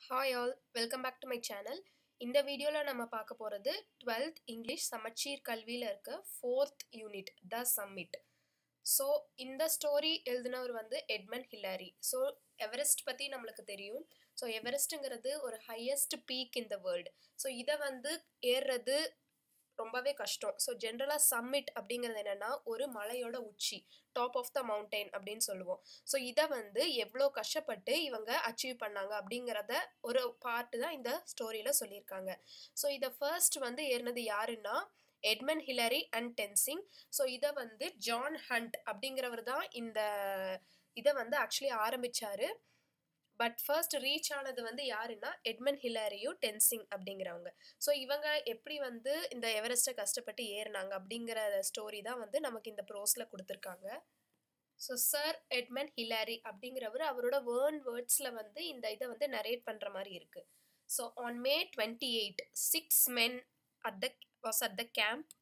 Hi all welcome back to my channel இந்த வீடியோவில் நம்ம பார்க்க போகிறது டுவெல்த் இங்கிலீஷ் சமச்சீர் கல்வியில் இருக்க fourth unit the summit so இந்த ஸ்டோரி எழுதினவர் வந்து எட்மன் ஹில்லாரி ஸோ எவரெஸ்ட் பற்றி நம்மளுக்கு தெரியும் ஸோ எவரெஸ்ட்டுங்கிறது ஒரு highest peak in the world so இதை வந்து ஏறுறது ரொம்பவே கஷ்டம் ஸோ ஜென்ரலாக சம்மிட் அப்படிங்கிறது என்னென்னா ஒரு மலையோட உச்சி டாப் ஆஃப் த மவுண்டெயின் அப்படின்னு சொல்லுவோம் ஸோ இதை வந்து எவ்வளோ கஷ்டப்பட்டு இவங்க அச்சீவ் பண்ணாங்க அப்படிங்கிறத ஒரு பார்ட்டு தான் இந்த ஸ்டோரியில் சொல்லியிருக்காங்க ஸோ இதை ஃபர்ஸ்ட் வந்து ஏறினது யாருன்னா Edmund Hillary and Tenzing so இதை வந்து ஜான் ஹண்ட் அப்படிங்கிறவர் தான் இந்த இதை வந்து ஆக்சுவலி ஆரம்பித்தார் பட் ஃபர்ஸ்ட் ரீச் ஆனது வந்து யாருன்னா எட்மன் ஹிலாரியும் டென்சிங் அப்படிங்கிறவங்க ஸோ இவங்க எப்படி வந்து இந்த எவரெஸ்ட்டை கஷ்டப்பட்டு ஏறினாங்க அப்படிங்கிற ஸ்டோரி தான் வந்து நமக்கு இந்த ப்ரோஸில் கொடுத்துருக்காங்க ஸோ சார் எட்மன் ஹிலாரி அப்படிங்கிறவர் அவரோட வேர்ன் வேர்ட்ஸில் வந்து இந்த இதை வந்து நரேட் பண்ணுற மாதிரி இருக்குது so on May twenty eight six men at the was at the camp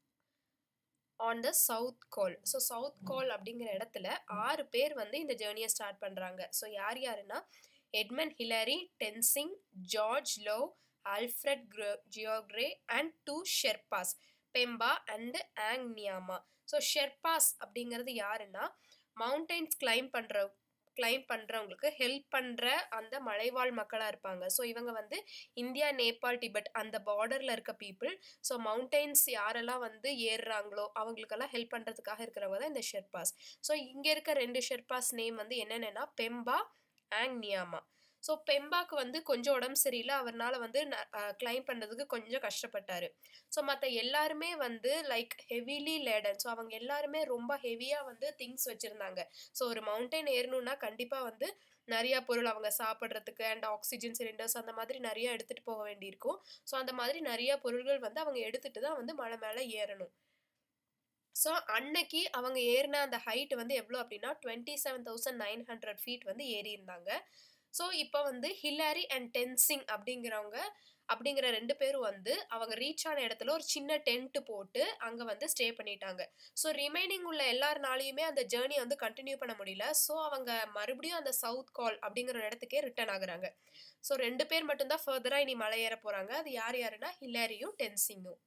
on the South Col so South Col அப்படிங்கிற இடத்துல ஆறு பேர் வந்து இந்த ஜேர்னியை ஸ்டார்ட் பண்ணுறாங்க ஸோ யார் யாருன்னா Edmund Hillary Tenzing George Lowe Alfred Gregory and two Sherpas Pemba and Ang Nyima so Sherpas அப்படிங்கிறது யாருன்னா மவுண்டெயின்ஸ் கிளைம் பண்ணுற கிளைம் பண்ணுறவங்களுக்கு ஹெல்ப் பண்ணுற அந்த மலைவாழ் மக்களாக இருப்பாங்க ஸோ இவங்க வந்து இந்தியா நேபாள் டிபெட் அந்த பார்டரில் இருக்க பீப்புள் ஸோ மவுண்டெயின்ஸ் யாரெல்லாம் வந்து ஏறுறாங்களோ அவங்களுக்கெல்லாம் ஹெல்ப் பண்ணுறதுக்காக இருக்கிறவங்க தான் இந்த ஷெர்பாஸ் ஸோ இங்கே இருக்க ரெண்டு ஷெர்பாஸ் நேம் வந்து என்னென்னா பெம்பா ஆங் நியாமா ஸோ பெம்பாக்கு வந்து கொஞ்சம் உடம்பு சரியில்லை அவரால் வந்து கிளைம் பண்ணுறதுக்கு கொஞ்சம் கஷ்டப்பட்டார் ஸோ மற்ற எல்லாருமே வந்து லைக் ஹெவிலி லேடன் ஸோ அவங்க எல்லாருமே ரொம்ப ஹெவியாக வந்து திங்ஸ் வச்சுருந்தாங்க ஸோ ஒரு மவுண்டைன் ஏறணுன்னா கண்டிப்பாக வந்து நிறையா பொருள் அவங்க சாப்பிட்றதுக்கு அண்ட் ஆக்சிஜன் சிலிண்டர்ஸ் அந்த மாதிரி நிறையா எடுத்துகிட்டு போக வேண்டியிருக்கும் ஸோ அந்த மாதிரி நிறையா பொருள்கள் வந்து அவங்க எடுத்துகிட்டு தான் வந்து மலை மேலே ஏறணும் ஸோ அன்னைக்கு அவங்க ஏறின அந்த ஹைட் வந்து எவ்வளோ அப்படின்னா twenty seven thousand nine hundred feet வந்து ஏறி இருந்தாங்க ஸோ இப்போ வந்து ஹில்லாரி அண்ட் டென்சிங் அப்படிங்கிறவங்க அப்படிங்கிற ரெண்டு பேரும் வந்து அவங்க ரீச் ஆன இடத்துல ஒரு சின்ன டென்ட்டு போட்டு அங்கே வந்து ஸ்டே பண்ணிட்டாங்க ஸோ ரிமைனிங் உள்ள எல்லாருனாலையுமே அந்த ஜேர்னியை வந்து கண்டினியூ பண்ண முடியல ஸோ அவங்க மறுபடியும் அந்த சவுத் கால் அப்படிங்கிற இடத்துக்கே ரிட்டர்ன் ஆகுறாங்க ஸோ ரெண்டு பேர் மட்டும்தான் ஃபர்தராக இனி மலை ஏற போகிறாங்க அது யார் யாருன்னா ஹில்லாரியும் டென்சிங்கும்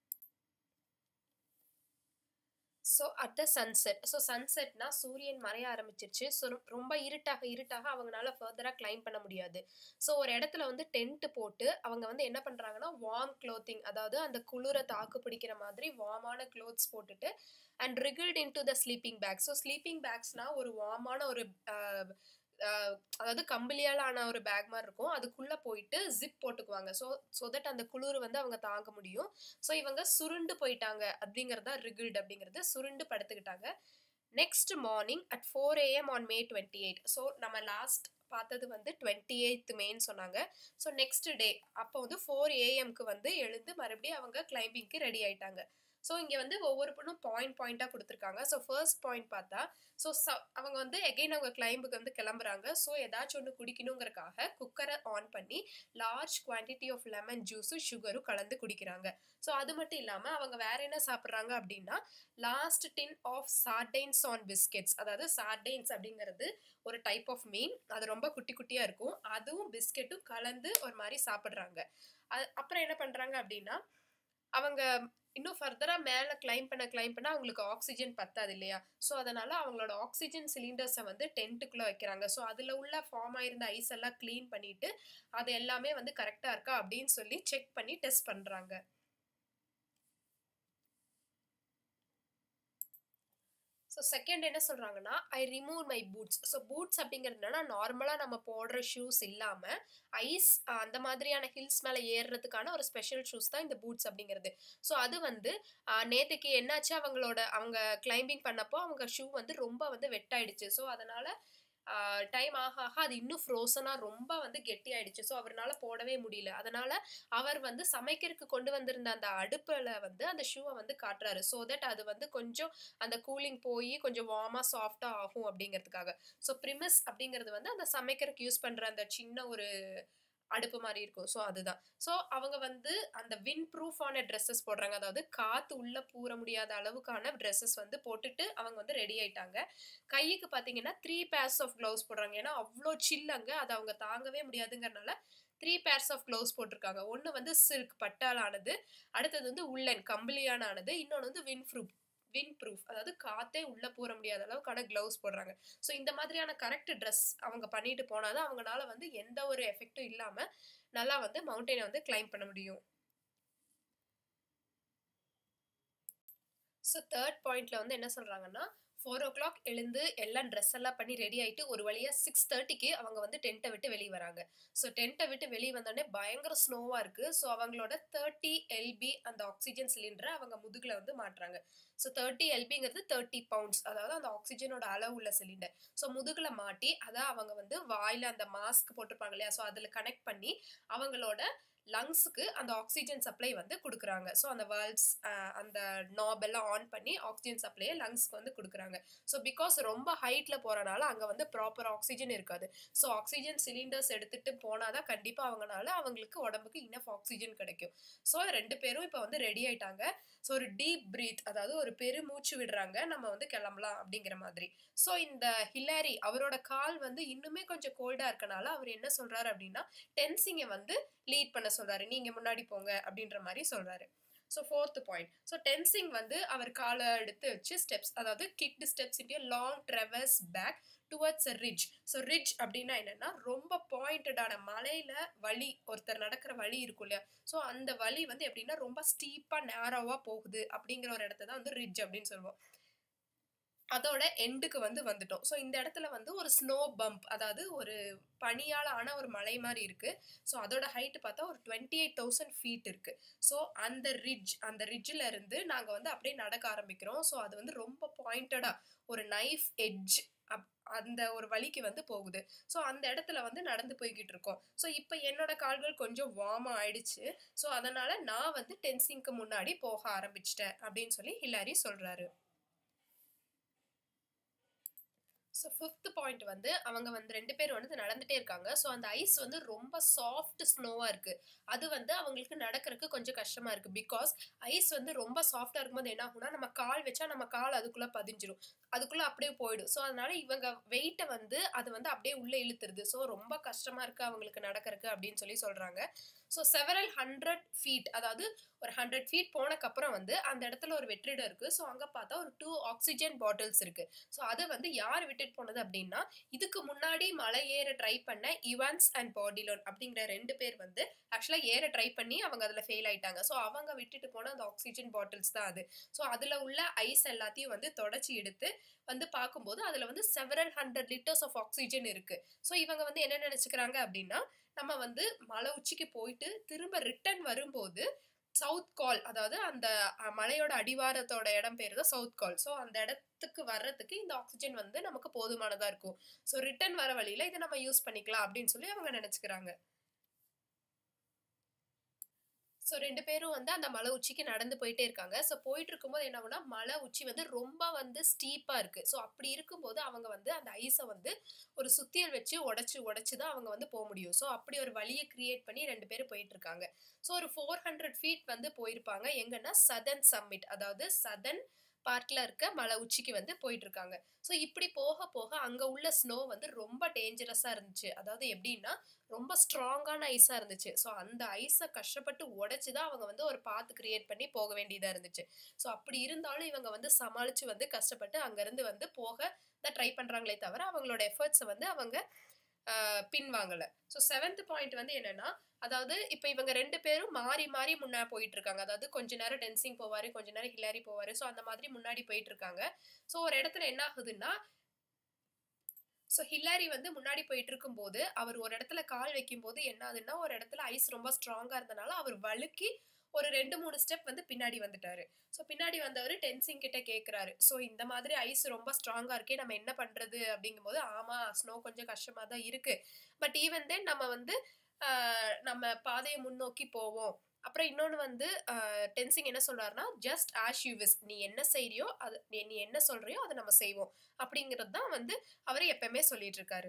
so at the sunset so சன்செட்னா சூரியன் மறைய ஆரம்பிச்சிருச்சு ஸோ ரொம்ப இருட்டாக இருட்டாக அவங்களால ஃபர்தராக கிளைம் பண்ண முடியாது ஸோ ஒரு இடத்துல வந்து டென்ட் போட்டு அவங்க வந்து என்ன பண்ணுறாங்கன்னா வார்ம் க்ளோத்திங் அதாவது அந்த குளிரை தாக்கு பிடிக்கிற மாதிரி வார்மான க்ளோத்ஸ் போட்டுட்டு and wriggled in to the sleeping bag so sleeping பேக்ஸ்னால் ஒரு வார்மான ஒரு அதாவது கம்பளியால் ஆன ஒரு பேக் மாதிரி இருக்கும் அதுக்குள்ளே போயிட்டு ஜிப் போட்டுக்குவாங்க ஸோ ஸோ தட் அந்த குளிர் வந்து அவங்க தாங்க முடியும் ஸோ இவங்க சுருண்டு போயிட்டாங்க அப்படிங்கிறது தான் ரிகில்டு அப்படிங்கிறது சுருண்டு படுத்துக்கிட்டாங்க next morning at four AM on May twenty eight so நம்ம லாஸ்ட் பார்த்தது வந்து டுவெண்ட்டி எயித் மேன்னு சொன்னாங்க ஸோ நெக்ஸ்ட் டே அப்போ வந்து ஃபோர் ஏஎம்க்கு வந்து எழுந்து மறுபடியும் அவங்க கிளைம்பிங்க்கு ரெடி ஆயிட்டாங்க ஸோ இங்கே வந்து ஒவ்வொரு பொண்ணும் பாயிண்ட் பாயிண்ட்டாக கொடுத்துருக்காங்க ஸோ ஃபர்ஸ்ட் பாயிண்ட் பார்த்தா ஸோ ச அவங்க வந்து எகெயின் அவங்க கிளைம்புக்கு வந்து கிளம்புறாங்க ஸோ ஏதாச்சும் ஒன்று குடிக்கணுங்கிறக்காக குக்கரை ஆன் பண்ணி லார்ஜ் குவான்டிட்டி ஆஃப் லெமன் ஜூஸும் சுகரும் கலந்து குடிக்கிறாங்க ஸோ அது மட்டும் இல்லாமல் அவங்க வேற என்ன சாப்பிட்றாங்க அப்படின்னா last tin of sardines on biscuits அதாவது சார்டைன்ஸ் அப்படிங்கிறது ஒரு டைப் ஆஃப் மீன் அது ரொம்ப குட்டி குட்டியாக இருக்கும் அதுவும் பிஸ்கெட்டும் கலந்து ஒரு மாதிரி சாப்பிட்றாங்க அது அப்புறம் என்ன பண்ணுறாங்க அப்படின்னா அவங்க இன்னும் ஃபர்தராக மேலே கிளைம் பண்ண கிளைம் பண்ண அவங்களுக்கு ஆக்சிஜன் பத்தாது இல்லையா ஸோ அதனால் அவங்களோட ஆக்சிஜன் சிலிண்டர்ஸை வந்து டென்ட்டுக்குள்ளே வைக்கிறாங்க ஸோ அதில் உள்ள ஃபார்ம் ஆயிருந்த ஐஸ் எல்லாம் க்ளீன் பண்ணிவிட்டு அது எல்லாமே வந்து கரெக்டாக இருக்கா அப்படின்னு சொல்லி செக் பண்ணி டெஸ்ட் பண்ணுறாங்க ஸோ செகண்ட் என்ன சொல்கிறாங்கன்னா I remove my boots so boots அப்படிங்கிறதுனா நார்மலாக நம்ம போடுற ஷூஸ் இல்லாமல் ஐஸ் அந்த மாதிரியான ஹில்ஸ் மேலே ஏறுறதுக்கான ஒரு ஸ்பெஷல் ஷூஸ் தான் இந்த பூட்ஸ் அப்படிங்கிறது ஸோ அது வந்து நேற்றுக்கு என்னாச்சு அவங்களோட அவங்க கிளைம்பிங் பண்ணப்போ அவங்க ஷூ வந்து ரொம்ப வந்து வெட்டாயிடுச்சு ஸோ அதனால் டைம் ஆக ஆக அது இன்னும் ஃப்ரோசனாக ரொம்ப வந்து கெட்டி ஆயிடுச்சு ஸோ அவரால் போடவே முடியல அதனால் அவர் வந்து சமைக்கிறதுக்கு கொண்டு வந்திருந்த அந்த அடுப்பில் வந்து அந்த ஷூவை வந்து காட்டுறாரு ஸோ தட் அது வந்து கொஞ்சம் அந்த கூலிங் போய் கொஞ்சம் வார்மாக சாஃப்டாக ஆகும் அப்படிங்கிறதுக்காக ஸோ ப்ரிமிஸ் அப்படிங்கிறது வந்து அந்த சமைக்கிறதுக்கு யூஸ் பண்ணுற அந்த சின்ன ஒரு அடுப்பு மாதிரி இருக்கும் ஸோ அதுதான் ஸோ அவங்க வந்து அந்த வின் ப்ரூஃபான ட்ரெஸ்ஸஸ் போடுறாங்க அதாவது காற்று உள்ளே பூர முடியாத அளவுக்கான ட்ரெஸ்ஸஸ் வந்து போட்டுட்டு அவங்க வந்து ரெடி ஆயிட்டாங்க கைக்கு பார்த்தீங்கன்னா த்ரீ பேர்ஸ் ஆஃப் க்ளவுஸ் போடுறாங்க ஏன்னா அவ்வளோ சில்லங்க அதை அவங்க தாங்கவே முடியாதுங்கிறனால த்ரீ பேர்ஸ் ஆஃப் க்ளவுஸ் போட்டிருக்காங்க ஒன்று வந்து சில்க் பட்டால் ஆனது அடுத்தது வந்து உள்ளன் கம்பளியான ஆனது இன்னொன்று வந்து வின் ப்ரூஃப் வின் ப்ரூஃப் அதாவது காத்தே உள்ள போற முடியாத அளவுக்கான க்ளவுஸ் போடுறாங்க ஸோ இந்த மாதிரியான கரெக்ட் ட்ரெஸ் அவங்க பண்ணிட்டு போனாதான் அவங்களால வந்து எந்த ஒரு எஃபெக்டும் இல்லாம நல்லா வந்து மவுண்டெயினை வந்து கிளைம் பண்ண முடியும் ஸோ தேர்ட் பாயிண்ட்ல வந்து என்ன சொல்றாங்கன்னா ஃபோர் ஓ கிளாக் எழுந்து எல்லாம் ட்ரெஸ் எல்லாம் பண்ணி ரெடி ஆயிட்டு ஒரு வழியா சிக்ஸ் தேர்ட்டிக்கு அவங்க வந்து டென்ட்டை விட்டு வெளியே வராங்க ஸோ டென்ட்டை விட்டு வெளியே வந்தோடனே பயங்கர ஸ்னோவா இருக்கு ஸோ அவங்களோட தேர்ட்டி எல்பி அந்த ஆக்சிஜன் சிலிண்டரை அவங்க முதுகுல வந்து மாட்டுறாங்க ஸோ தேர்ட்டி எல்பிங்கிறது தேர்ட்டி பவுண்ட்ஸ் அதாவது அந்த ஆக்சிஜனோட அளவு உள்ள சிலிண்டர் ஸோ முதுகுல மாட்டி அதை அவங்க வந்து வாயில அந்த மாஸ்க் போட்டிருப்பாங்க இல்லையா ஸோ அதில் கனெக்ட் பண்ணி அவங்களோட லங்ஸுக்கு அந்த ஆக்சிஜன் சப்ளை வந்து கொடுக்குறாங்க ஸோ அந்த வேர்ல்ட்ஸ் அந்த நாப் எல்லாம் ஆன் பண்ணி ஆக்சிஜன் சப்ளையை லங்ஸ்க்கு வந்து கொடுக்குறாங்க ஸோ பிகாஸ் ரொம்ப ஹைட்டில் போகிறனால அங்கே வந்து ப்ராப்பர் ஆக்சிஜன் இருக்காது ஸோ ஆக்சிஜன் சிலிண்டர்ஸ் எடுத்துகிட்டு போனால் தான் கண்டிப்பாக அவங்கனால அவங்களுக்கு உடம்புக்கு இனஃப் ஆக்சிஜன் கிடைக்கும் ஸோ ரெண்டு பேரும் இப்போ வந்து ரெடி ஆயிட்டாங்க ஸோ ஒரு டீப் பிரீத் அதாவது ஒரு பெருமூச்சு விடுறாங்க நம்ம வந்து கிளம்பலாம் அப்படிங்கிற மாதிரி ஸோ இந்த ஹிலாரி அவரோட கால் வந்து இன்னுமே கொஞ்சம் கோல்டாக இருக்கனால அவர் என்ன சொல்கிறாரு அப்படின்னா டென்சிங்கை வந்து லீட் பண்ண சொல்றாரு நீங்க முன்னாடி போங்க அப்படின்ற மாதிரி சொல்றாரு so fourth point so Tenzing வந்து அவர் காலை எடுத்து வச்சு ஸ்டெப்ஸ் அதாவது kicked steps in the long traverse back towards a ridge so ridge அப்படின்னா என்னன்னா ரொம்ப பாயிண்டடான மலையில வழி ஒருத்தர் நடக்கிற வழி இருக்கும் இல்லையா ஸோ அந்த வழி வந்து எப்படின்னா ரொம்ப ஸ்டீப்பா நேரோவா போகுது அப்படிங்கிற ஒரு இடத்த தான் வந்து ரிட்ஜ் அப்படின்னு சொல்லுவோம் அதோட எண்டுக்கு வந்து வந்துட்டோம் ஸோ இந்த இடத்துல வந்து ஒரு ஸ்னோ பம்ப் அதாவது ஒரு பனியால் ஆன ஒரு மலை மாதிரி இருக்கு ஸோ அதோட ஹைட் பார்த்தா ஒரு டுவெண்ட்டி எயிட் தௌசண்ட் ஃபீட் இருக்கு ஸோ அந்த ரிட்ஜ் அந்த ரிட்ஜில் இருந்து நாங்கள் வந்து அப்படியே நடக்க ஆரம்பிக்கிறோம் ஸோ அது வந்து ரொம்ப பாயிண்டடா ஒரு நைஃப் எட்ஜ் அப் அந்த ஒரு வழிக்கு வந்து போகுது ஸோ அந்த இடத்துல வந்து நடந்து போய்கிட்டு இருக்கோம் ஸோ இப்போ என்னோட கால்கள் கொஞ்சம் வார்மாக ஆயிடுச்சு ஸோ அதனால நான் வந்து டென்சிங்க்கு முன்னாடி போக ஆரம்பிச்சிட்டேன் அப்படின்னு சொல்லி ஹிலாரி சொல்றாரு ஸோ ஃபிஃப்த் பாயிண்ட் வந்து அவங்க வந்து ரெண்டு பேரும் வந்து நடந்துட்டே இருக்காங்க ஸோ அந்த ஐஸ் வந்து ரொம்ப சாஃப்ட் ஸ்னோவாக இருக்குது அது வந்து அவங்களுக்கு நடக்கிறதுக்கு கொஞ்சம் கஷ்டமாக இருக்குது பிகாஸ் ஐஸ் வந்து ரொம்ப சாஃப்டாக இருக்கும்போது என்ன ஆகும்னா நம்ம கால் வச்சா நம்ம கால் அதுக்குள்ளே பதிஞ்சிரும் அதுக்குள்ளே அப்படியே போயிடும் ஸோ அதனால இவங்க வெயிட்டை வந்து அது வந்து அப்படியே உள்ளே இழுத்துருது ஸோ ரொம்ப கஷ்டமாக இருக்குது அவங்களுக்கு நடக்கிறதுக்கு அப்படின்னு சொல்லி சொல்கிறாங்க ஸோ செவரல் ஹண்ட்ரட் ஃபீட் அதாவது ஒரு ஹண்ட்ரட் ஃபீட் போனக்கப்புறம் வந்து அந்த இடத்துல ஒரு வெற்றிடம் இருக்குது ஸோ அங்கே பார்த்தா ஒரு டூ ஆக்சிஜன் பாட்டில்ஸ் இருக்குது ஸோ அது வந்து யார் விட்டுட்டு போனது அப்படின்னா இதுக்கு முன்னாடி மலை ஏற ட்ரை பண்ண இவான்ஸ் அண்ட் பாடிலோன் அப்படிங்கிற ரெண்டு பேர் வந்து ஆக்சுவலாக ஏற ட்ரை பண்ணி அவங்க அதில் ஃபெயில் ஆயிட்டாங்க ஸோ அவங்க விட்டுட்டு போன அந்த ஆக்சிஜன் பாட்டில்ஸ் தான் அது ஸோ அதில் உள்ள ஐஸ் எல்லாத்தையும் வந்து தொடச்சி எடுத்து வந்து பார்க்கும்போது அதில் வந்து several hundred litres of oxygen இருக்கு ஸோ இவங்க வந்து என்ன நினச்சிக்கிறாங்க அப்படின்னா நம்ம வந்து மலை உச்சிக்கு போயிட்டு திரும்ப ரிட்டர்ன் வரும்போது சவுத் கால் அதாவது அந்த மலையோட அடிவாரத்தோட இடம் பேர் தான் சவுத் கால் ஸோ அந்த இடத்துக்கு வர்றதுக்கு இந்த ஆக்சிஜன் வந்து நமக்கு போதுமானதாக இருக்கும் ஸோ ரிட்டர்ன் வர வழியில் இதை நம்ம யூஸ் பண்ணிக்கலாம் அப்படின்னு சொல்லி அவங்க நினச்சிக்கிறாங்க ஸோ ரெண்டு பேரும் வந்து அந்த மலை உச்சிக்கு நடந்து போயிட்டே இருக்காங்க ஸோ போயிட்டு இருக்கும்போது என்ன ஆகுனா மலை உச்சி வந்து ரொம்ப வந்து ஸ்டீப்பாக இருக்கு ஸோ அப்படி இருக்கும்போது அவங்க வந்து அந்த ஐஸை வந்து ஒரு சுத்தியல் வச்சு உடச்சி உடச்சி தான் அவங்க வந்து போக முடியும் ஸோ அப்படி ஒரு வழியை கிரியேட் பண்ணி ரெண்டு பேரும் போயிட்டு இருக்காங்க ஸோ ஒரு ஃபோர் ஹண்ட்ரட் ஃபீட் வந்து போயிருப்பாங்க எங்கன்னா சதன் சம்மிட் அதாவது சதன் பார்ட்ல இருக்க மலை உச்சிக்கு வந்து போயிட்டு இருக்காங்க ஸோ இப்படி போக போக அங்க உள்ள ஸ்னோ வந்து ரொம்ப டேஞ்சரஸா இருந்துச்சு அதாவது எப்படின்னா ரொம்ப ஸ்ட்ராங்கான ஐஸா இருந்துச்சு ஸோ அந்த ஐஸை கஷ்டப்பட்டு உடைச்சு தான் அவங்க வந்து ஒரு பாத்து கிரியேட் பண்ணி போக வேண்டியதா இருந்துச்சு ஸோ அப்படி இருந்தாலும் இவங்க வந்து சமாளிச்சு வந்து கஷ்டப்பட்டு அங்கிருந்து வந்து போக தான் ட்ரை பண்றாங்களே தவிர அவங்களோட எஃபர்ட்ஸை வந்து அவங்க பின்வாங்கல ஸோ செவன்த் பாயிண்ட் வந்து என்னன்னா அதாவது இப்போ இவங்க ரெண்டு பேரும் மாறி மாறி முன்னா போயிட்டு இருக்காங்க அதாவது கொஞ்ச நேரம் டென்சிங் போவாரு கொஞ்ச நேரம் ஹிலாரி போவாரு ஸோ அந்த மாதிரி முன்னாடி போயிட்டு இருக்காங்க ஸோ ஒரு இடத்துல என்ன ஆகுதுன்னா ஸோ ஹில்லாரி வந்து முன்னாடி போயிட்டு இருக்கும்போது அவர் ஒரு இடத்துல கால் வைக்கும்போது என்ன ஆகுதுன்னா ஒரு இடத்துல ஐஸ் ரொம்ப ஸ்ட்ராங்கா இருந்தனால அவர் வழுக்கி ஒரு ரெண்டு மூணு ஸ்டெப் வந்து பின்னாடி வந்துட்டாரு ஸோ பின்னாடி வந்தவர் டென்சிங் கிட்ட கேட்குறாரு ஸோ இந்த மாதிரி ஐஸ் ரொம்ப ஸ்ட்ராங்காக இருக்கே நம்ம என்ன பண்ணுறது அப்படிங்கும்போது ஆமாம் ஸ்னோ கொஞ்சம் கஷ்டமாக தான் இருக்குது பட் ஈவன் தென் நம்ம வந்து நம்ம பாதையை முன்னோக்கி போவோம் அப்புறம் இன்னொன்று வந்து டென்சிங் என்ன சொல்றாருன்னா ஜஸ்ட் ஆஷ் யூ விஸ் நீ என்ன செய்யறியோ அது நீ என்ன சொல்றியோ அதை நம்ம செய்வோம் அப்படிங்கிறது தான் வந்து அவர் எப்பவுமே சொல்லிட்டு இருக்காரு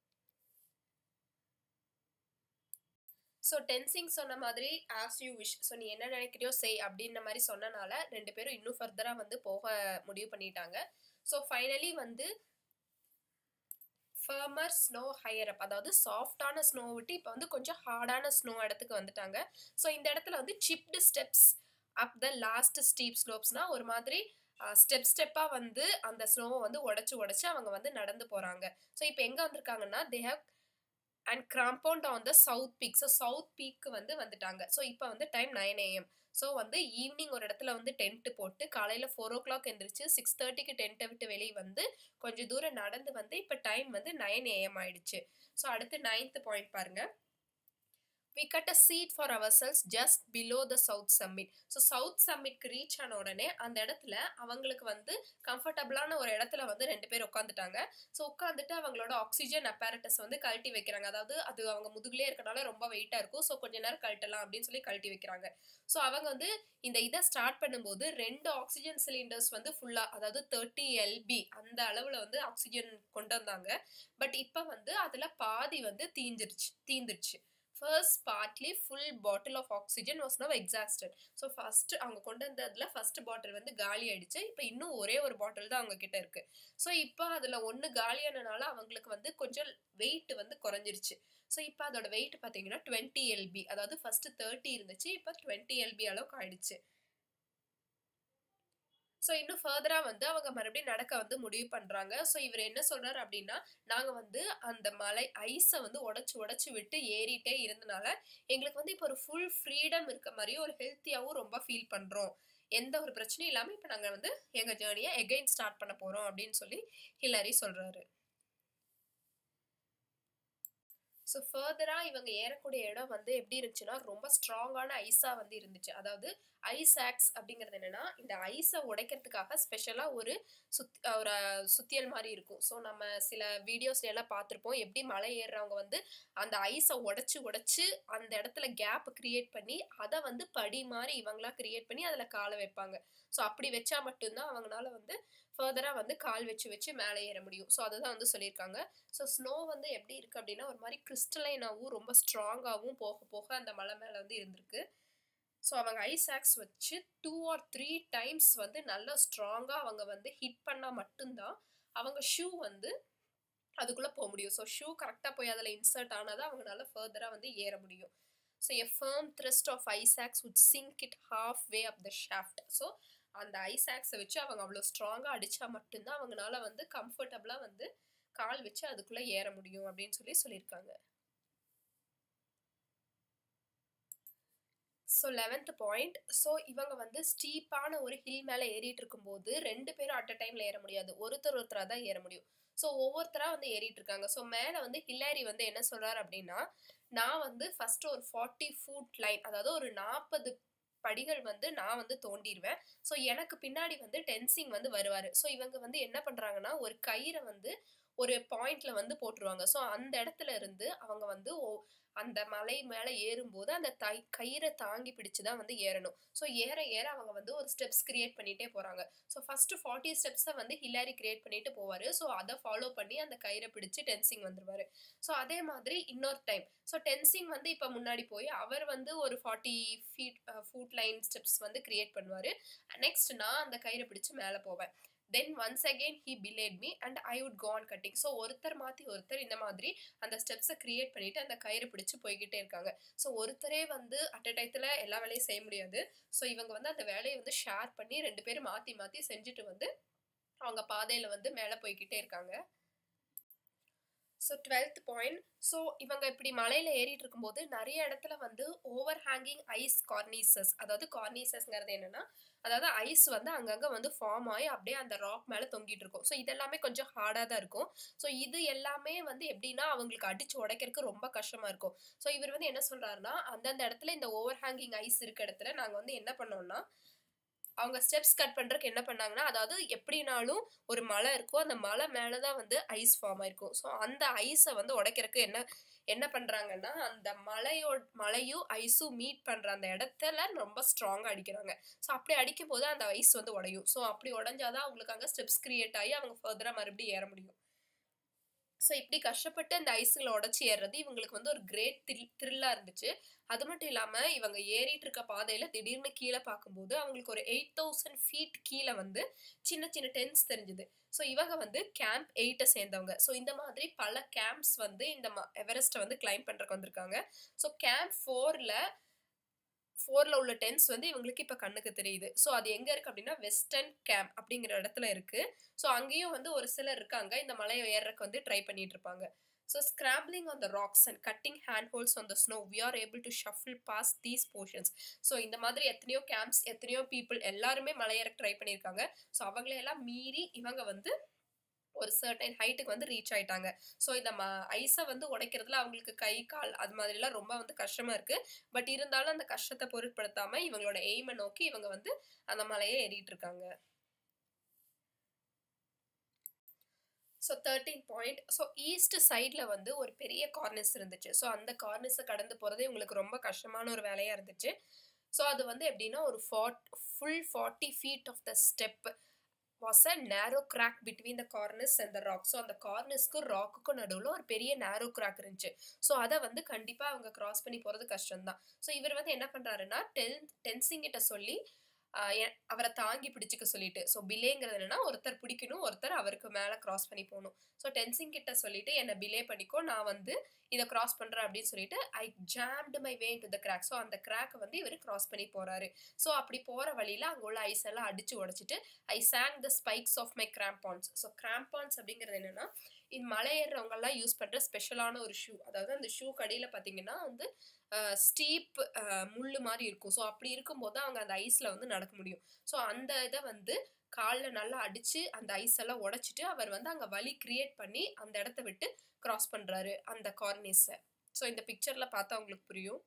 ஸோ டென்சிங் சொன்ன மாதிரி ஆஸ் யூ விஷ் ஸோ நீ என்ன நினைக்கிறியோ செய் அப்படின்ற மாதிரி சொன்னனால ரெண்டு பேரும் இன்னும் ஃபர்தராக வந்து போக முடிவு பண்ணிட்டாங்க ஸோ ஃபைனலி வந்து ஃபர்மர் ஸ்னோ ஹையர் அப் அதாவது சாஃப்டான ஸ்னோ விட்டு இப்போ வந்து கொஞ்சம் ஹார்டான ஸ்னோ இடத்துக்கு வந்துட்டாங்க ஸோ இந்த இடத்துல வந்து chipped steps up the last steep ஸ்லோப்ஸ்னா ஒரு மாதிரி ஸ்டெப் ஸ்டெப்பாக வந்து அந்த ஸ்னோவை வந்து உடச்சி உடச்சி அவங்க வந்து நடந்து போகிறாங்க ஸோ இப்போ எங்கே வந்திருக்காங்கன்னா they have and cramponed on the south peak so south பீக்கு வந்து வந்துட்டாங்க ஸோ இப்போ வந்து டைம் நைன் ஏஎம் ஸோ வந்து ஈவினிங் ஒரு இடத்துல வந்து டென்ட்டு போட்டு காலையில் ஃபோர் ஓ கிளாக் எந்திரிச்சு சிக்ஸ் தேர்ட்டிக்கு டென்ட்டை விட்டு வெளியே வந்து கொஞ்சம் தூரம் நடந்து வந்து இப்போ டைம் வந்து நைன் ஏஎம் ஆயிடுச்சு ஸோ அடுத்து நைன்த் பாயிண்ட் பாருங்க we cut a seat for ourselves just below the south summit so south சம்மிட்க்கு ரீச் ஆன உடனே அந்த இடத்துல அவங்களுக்கு வந்து கம்ஃபர்டபுளான ஒரு இடத்துல வந்து ரெண்டு பேர் உட்காந்துட்டாங்க ஸோ உட்காந்துட்டு அவங்களோட ஆக்சிஜன் அப்பாரட்டஸ் வந்து கழட்டி வைக்கிறாங்க அதாவது அது அவங்க முதுகுலேயே இருக்கனால ரொம்ப வெயிட்டாக இருக்கும் ஸோ கொஞ்ச நேரம் கழட்டலாம் அப்படின்னு சொல்லி கழட்டி வைக்கிறாங்க ஸோ அவங்க வந்து இந்த இதை ஸ்டார்ட் பண்ணும்போது ரெண்டு ஆக்சிஜன் சிலிண்டர்ஸ் வந்து ஃபுல்லாக அதாவது தேர்ட்டி எல்பி அந்த அளவில் வந்து ஆக்சிஜன் கொண்டு வந்தாங்க பட் இப்போ வந்து அதில் பாதி வந்து தீந்துருச்சு தீந்துருச்சு first partly full bottle of oxygen was now exhausted so first அவங்க கொண்டு வந்ததில் ஃபர்ஸ்ட் பாட்டில் வந்து காலி ஆயிடுச்சு இப்போ இன்னும் ஒரே ஒரு பாட்டில் தான் அவங்க கிட்ட இருக்கு ஸோ இப்போ அதில் ஒன்று காலியானனால அவங்களுக்கு வந்து கொஞ்சம் வெயிட் வந்து குறைஞ்சிருச்சு ஸோ இப்போ அதோட வெயிட் பார்த்தீங்கன்னா டுவெண்ட்டி எல்பி அதாவது ஃபர்ஸ்ட் தேர்ட்டி இருந்துச்சு இப்போ டுவெண்ட்டி எல்பி அளவுக்கு ஆயிடுச்சு ஸோ இன்னும் ஃபர்தராக வந்து அவங்க மறுபடியும் நடக்க வந்து முடிவு பண்ணுறாங்க ஸோ இவர் என்ன சொல்கிறார் அப்படின்னா நாங்கள் வந்து அந்த மலை ஐஸை வந்து உடச்சி உடச்சி விட்டு ஏறிட்டே இருந்தனால எங்களுக்கு வந்து இப்போ ஒரு ஃபுல் ஃப்ரீடம் இருக்க மாதிரியும் ஒரு ஹெல்த்தியாகவும் ரொம்ப ஃபீல் பண்ணுறோம் எந்த ஒரு பிரச்சனையும் இல்லாமல் இப்போ நாங்கள் வந்து எங்கள் ஜேர்னியை எகைன் ஸ்டார்ட் பண்ண போகிறோம் அப்படின்னு சொல்லி ஹில்லரி சொல்கிறாரு ஸோ ஃபர்தராக இவங்க ஏறக்கூடிய இடம் வந்து எப்படி இருந்துச்சுன்னா ரொம்ப ஸ்ட்ராங்கான ஐஸாக வந்து இருந்துச்சு அதாவது ஐஸ் ஆக்ஸ் அப்படிங்கிறது என்னென்னா இந்த ஐஸை உடைக்கிறதுக்காக ஸ்பெஷலாக ஒரு சுத் ஒரு சுத்தியல் மாதிரி இருக்கும் ஸோ நம்ம சில வீடியோஸ்ல எல்லாம் பார்த்துருப்போம் எப்படி மலை ஏறுறவங்க வந்து அந்த ஐஸை உடச்சி உடச்சி அந்த இடத்துல கேப் கிரியேட் பண்ணி அதை வந்து படி மாதிரி இவங்களா கிரியேட் பண்ணி அதில் காலை வைப்பாங்க ஸோ அப்படி வச்சா மட்டும்தான் அவங்களால வந்து ஃபர்தராக வந்து கால் வச்சு வச்சு மேலே ஏற முடியும் ஸோ அதுதான் வந்து சொல்லியிருக்காங்க ஸோ ஸ்னோ வந்து எப்படி இருக்குது அப்படின்னா ஒரு மாதிரி கிறிஸ்டலைனாகவும் ரொம்ப ஸ்ட்ராங்காகவும் போக போக அந்த மலை மேலே வந்து இருந்திருக்கு ஸோ அவங்க ஐஸ் ஆக்ஸ் வச்சு டூ ஆர் த்ரீ டைம்ஸ் வந்து நல்லா ஸ்ட்ராங்காக அவங்க வந்து ஹிட் பண்ணால் மட்டும்தான் அவங்க ஷூ வந்து அதுக்குள்ளே போக முடியும் ஸோ ஷூ கரெக்டாக போய் அதில் இன்சர்ட் ஆனால் தான் அவங்களால ஃபர்தராக வந்து ஏற முடியும் so a firm thrust of ice axe would sink it half way of the shaft so அந்த ஐஸ் ஆக்ஸை வச்சு அவங்க அவ்வளோ ஸ்ட்ராங்காக அடித்தா மட்டும்தான் அவங்களால வந்து கம்ஃபர்டபுளாக வந்து கால் வச்சு அதுக்குள்ளே ஏற முடியும் அப்படின்னு சொல்லி சொல்லியிருக்காங்க ஸோ லெவன்த் பாயிண்ட் ஸோ இவங்க வந்து ஸ்டீப்பான ஒரு ஹில் மேலே ஏறிட்டு இருக்கும்போது ரெண்டு பேரும் அட் அ டைமில் ஏற முடியாது ஒருத்தர் ஒருத்தராக தான் ஏற முடியும் ஸோ ஒவ்வொருத்தராக வந்து ஏறிட்டு இருக்காங்க ஸோ மேலே வந்து ஹில்லாரி வந்து என்ன சொல்கிறார் அப்படின்னா நான் வந்து ஃபர்ஸ்ட் ஒரு ஃபார்ட்டி ஃபுட் லைன் அதாவது ஒரு நாற்பது படிகள் வந்து நான் வந்து தோண்டிடுவேன் ஸோ எனக்கு பின்னாடி வந்து டென்சிங் வந்து வருவார் ஸோ இவங்க வந்து என்ன பண்ணுறாங்கன்னா ஒரு கயிறை வந்து ஒரு பாயிண்ட்ல வந்து போட்டுருவாங்க ஸோ அந்த இடத்துல இருந்து அவங்க வந்து அந்த மலை மேலே ஏறும்போது அந்த தை கயிறை தாங்கி பிடிச்சு தான் வந்து ஏறணும் ஸோ ஏற ஏற அவங்க வந்து ஒரு ஸ்டெப்ஸ் கிரியேட் பண்ணிகிட்டே போகிறாங்க ஸோ ஃபஸ்ட்டு ஃபார்ட்டி ஸ்டெப்ஸை வந்து ஹிலாரி கிரியேட் பண்ணிட்டு போவார் ஸோ அதை ஃபாலோ பண்ணி அந்த கயிறை பிடிச்சி டென்சிங் வந்துருவார் ஸோ அதே மாதிரி இன்னொரு டைம் ஸோ டென்சிங் வந்து இப்போ முன்னாடி போய் அவர் வந்து ஒரு forty feet foot line steps வந்து கிரியேட் பண்ணுவார் நெக்ஸ்ட் நான் அந்த கயிறை பிடிச்சி மேலே போவேன் then once again he belayed me and I would go on cutting so ஒருத்தர் மாற்றி ஒருத்தர் இந்த மாதிரி அந்த ஸ்டெப்ஸை கிரியேட் பண்ணிட்டு அந்த கயிறு பிடிச்சி போய்கிட்டே இருக்காங்க ஸோ ஒருத்தரே வந்து அட் அ டயத்தில் எல்லா வேலையும் செய்ய முடியாது ஸோ இவங்க வந்து அந்த வேலையை வந்து ஷேர் பண்ணி ரெண்டு பேரும் மாற்றி மாற்றி செஞ்சுட்டு வந்து அவங்க பாதையில் வந்து மேலே போய்கிட்டே இருக்காங்க ஸோ டுவெல்த் பாயிண்ட் ஸோ இவங்க இப்படி மலையில் ஏறிட்டு இருக்கும்போது நிறைய இடத்துல வந்து ஓவர் ஹேங்கிங் ஐஸ் கார்னீசஸ் அதாவது கார்னீசஸ்ங்கிறது என்னென்னா அதாவது ஐஸ் வந்து அங்கங்கே வந்து ஃபார்ம் ஆகி அப்படியே அந்த ராக் மேலே தொங்கிட்டு இருக்கும் ஸோ இதெல்லாமே கொஞ்சம் ஹார்டாக தான் இருக்கும் ஸோ இது எல்லாமே வந்து எப்படின்னா அவங்களுக்கு அடிச்சு உடைக்கிறதுக்கு ரொம்ப கஷ்டமாக இருக்கும் ஸோ இவர் வந்து என்ன சொல்கிறாருன்னா அந்தந்த இடத்துல இந்த ஓவர் ஹேங்கிங் ஐஸ் இருக்க இடத்துல நாங்கள் வந்து என்ன பண்ணோம்னா அவங்க ஸ்டெப்ஸ் கட் பண்ணுறதுக்கு என்ன பண்ணாங்கன்னா அதாவது எப்படினாலும் ஒரு மலை இருக்கும் அந்த மலை மேலே தான் வந்து ஐஸ் ஃபார்ம் ஆயிருக்கும் ஸோ அந்த ஐஸை வந்து உடைக்கிறதுக்கு என்ன என்ன பண்ணுறாங்கன்னா அந்த மலையோ மலையும் ஐஸும் மீட் பண்ணுற அந்த இடத்துல ரொம்ப ஸ்ட்ராங்காக அடிக்கிறாங்க ஸோ அப்படி அடிக்கும் போது அந்த ஐஸ் வந்து உடையும் ஸோ அப்படி உடஞ்சாதான் அவங்களுக்கு அங்கே ஸ்டெப்ஸ் கிரியேட் ஆகி அவங்க ஃபர்தராக மறுபடியும் ஏற முடியும் ஸோ இப்படி கஷ்டப்பட்டு அந்த ஐஸ்களை உடச்சி ஏறுறது இவங்களுக்கு வந்து ஒரு கிரேட் த்ரில் த்ரில்லாக இருந்துச்சு அது மட்டும் இல்லாமல் இவங்க ஏறிட்டு இருக்க பாதையில் திடீர்னு கீழே பார்க்கும்போது அவங்களுக்கு ஒரு எயிட் தௌசண்ட் ஃபீட் கீழே வந்து சின்ன சின்ன டென்ஸ் தெரிஞ்சுது ஸோ இவங்க வந்து கேம்ப் எயிட்டை சேர்ந்தவங்க ஸோ இந்த மாதிரி பல கேம்ப்ஸ் வந்து இந்த எவரெஸ்ட்டை வந்து கிளைம் பண்ணுறக்கு வந்திருக்காங்க ஸோ கேம்ப் ஃபோரில் ஃபோரில் உள்ள டென்ஸ் வந்து இவங்களுக்கு இப்போ கண்ணுக்கு தெரியுது ஸோ அது எங்கே இருக்குது அப்படின்னா வெஸ்டர்ன் கேம்ப் அப்படிங்கிற இடத்துல இருக்குது ஸோ அங்கேயும் வந்து ஒரு சிலர் இருக்காங்க இந்த மலையை ஏறக்கு வந்து ட்ரை பண்ணிட்டு இருப்பாங்க so scrambling on the rocks and cutting hand holds on the snow we are able to shuffle past these portions so இந்த மாதிரி எத்தனையோ கேம்ப்ஸ் எத்தனையோ பீப்புள் எல்லாருமே மலையேற ட்ரை பண்ணியிருக்காங்க ஸோ அவங்களையெல்லாம் மீறி இவங்க வந்து ஒரு சர்டைன் ஹைட்டுக்கு வந்து ரீச் ஆயிட்டாங்க ஸோ இந்த ம ஐஸை வந்து உடைக்கிறதுல அவங்களுக்கு கை கால் அது மாதிரிலாம் ரொம்ப வந்து கஷ்டமாக இருக்குது பட் இருந்தாலும் அந்த கஷ்டத்தை பொருட்படுத்தாமல் இவங்களோட எய்மை நோக்கி இவங்க வந்து அந்த மலையை ஏறிட்டு இருக்காங்க so thirteen point so east சைடில் வந்து ஒரு பெரிய கார்னஸ் இருந்துச்சு ஸோ அந்த கார்னஸை கடந்து போகிறதே உங்களுக்கு ரொம்ப கஷ்டமான ஒரு வேலையாக இருந்துச்சு ஸோ அது வந்து எப்படின்னா ஒரு ஃபார்ட் ஃபுல் forty feet of the step was a narrow crack between the cornice and the rock so அந்த கார்னஸ்க்கும் ராக்குக்கும் நடுவில் ஒரு பெரிய நேரோ கிராக் இருந்துச்சு ஸோ அதை வந்து கண்டிப்பாக அவங்க கிராஸ் பண்ணி போகிறது கஷ்டம்தான் ஸோ இவர் வந்து என்ன பண்ணுறாருன்னா டென் டென்சிங்கிட்ட சொல்லி அவரை தாங்கி பிடிச்சிக்க சொல்லிட்டு ஸோ பிலேங்கிறது என்னன்னா ஒருத்தர் பிடிக்கணும் ஒருத்தர் அவருக்கு மேலே கிராஸ் பண்ணி போகணும் ஸோ டென்சிங் கிட்ட சொல்லிட்டு என்னை பிலே பண்ணிக்கோ நான் வந்து இதை கிராஸ் பண்ணுறேன் அப்படின்னு சொல்லிட்டு I jammed my way to the crack so அந்த கிராக்கை வந்து இவர் கிராஸ் பண்ணி போகிறாரு ஸோ அப்படி போகிற வழியில் அங்கே உள்ள ஐஸ் எல்லாம் அடித்து உடச்சிட்டு I sank the spikes of my crampons so crampons அப்படிங்கிறது என்னென்னா இந்த மலை ஏறுறவங்கெல்லாம் யூஸ் பண்ணுற ஸ்பெஷலான ஒரு ஷூ அதாவது அந்த ஷூ கடையில் பார்த்தீங்கன்னா வந்து ஸ்டீப் முள் மாதிரி இருக்கும் ஸோ அப்படி இருக்கும்போது அவங்க அந்த ஐஸில் வந்து நடக்க முடியும் ஸோ அந்த இதை வந்து காலில் நல்லா அடித்து அந்த ஐஸ் எல்லாம் உடச்சிட்டு அவர் வந்து அங்கே வழி கிரியேட் பண்ணி அந்த இடத்த விட்டு கிராஸ் பண்ணுறாரு அந்த கார்னிஸை ஸோ இந்த பிக்சரில் பார்த்தா உங்களுக்கு புரியும்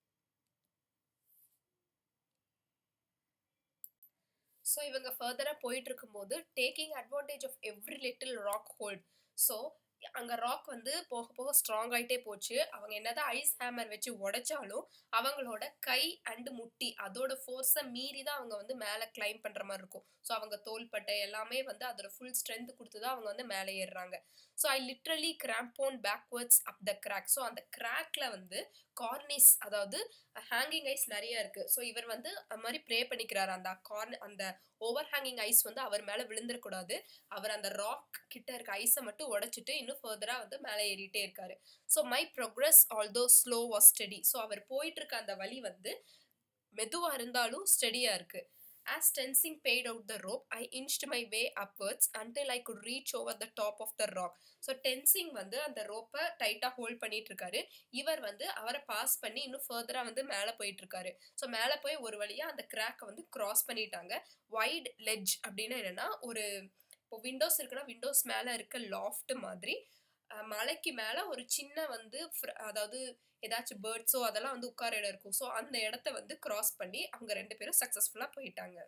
ஸோ இவங்க ஃபர்தராக போயிட்டு இருக்கும்போது taking advantage of every little rock hold so அங்கே ராக் வந்து போக போக ஸ்ட்ராங் ஆகிட்டே போச்சு அவங்க என்னதான் ஐஸ் ஹேமர் வச்சு உடைச்சாலும் அவங்களோட கை அண்டு முட்டி அதோட ஃபோர்ஸை மீறி தான் அவங்க வந்து மேலே கிளைம் பண்ணுற மாதிரி இருக்கும் ஸோ அவங்க தோள்பட்டை எல்லாமே வந்து அதோட ஃபுல் ஸ்ட்ரென்த் கொடுத்து தான் அவங்க வந்து மேலே ஏறுறாங்க so I literally cramponed backwards up the crack so அந்த கிராக்ல வந்து கார்னிஸ் அதாவது ஹேங்கிங் ஐஸ் நிறைய இருக்கு ஸோ இவர் வந்து அது மாதிரி ப்ரே பண்ணிக்கிறாரு அந்த கார்ன் அந்த ஓவர் ஹேங்கிங் ஐஸ் வந்து அவர் மேலே விழுந்துடக்கூடாது அவர் அந்த ராக் கிட்ட இருக்க ஐஸை மட்டும் உடைச்சிட்டு இன்னும் ஃபர்தராக வந்து மேலே ஏறிட்டே இருக்காரு so my progress although slow was steady so அவர் போயிட்டு இருக்க அந்த வழி வந்து மெதுவாக இருந்தாலும் ஸ்டடியாக இருக்கு As Tenzing paid out the rope, I inched my way upwards until I could reach over the top of the rock. So Tenzing வந்து அந்த ரோப்பை டைட்டாக ஹோல்ட் பண்ணிட்டு இருக்காரு இவர் வந்து அவரை பாஸ் பண்ணி இன்னும் ஃபர்தராக வந்து மேலே போயிட்டு இருக்காரு ஸோ மேலே போய் ஒரு வழியாக அந்த கிராக்கை வந்து கிராஸ் பண்ணிட்டாங்க வைட் லெட்ஜ் அப்படின்னு என்னன்னா ஒரு இப்போ விண்டோஸ் இருக்குன்னா விண்டோஸ் மேலே இருக்க லாஃப்ட் மாதிரி மலைக்கு மேலே ஒரு சின்ன வந்து அதாவது ஏதாச்சும் பேர்ட்ஸோ அதெல்லாம் வந்து உட்கார இடம் இருக்கும் ஸோ அந்த இடத்த வந்து கிராஸ் பண்ணி அவங்க ரெண்டு பேரும் சக்ஸஸ்ஃபுல்லாக போயிட்டாங்க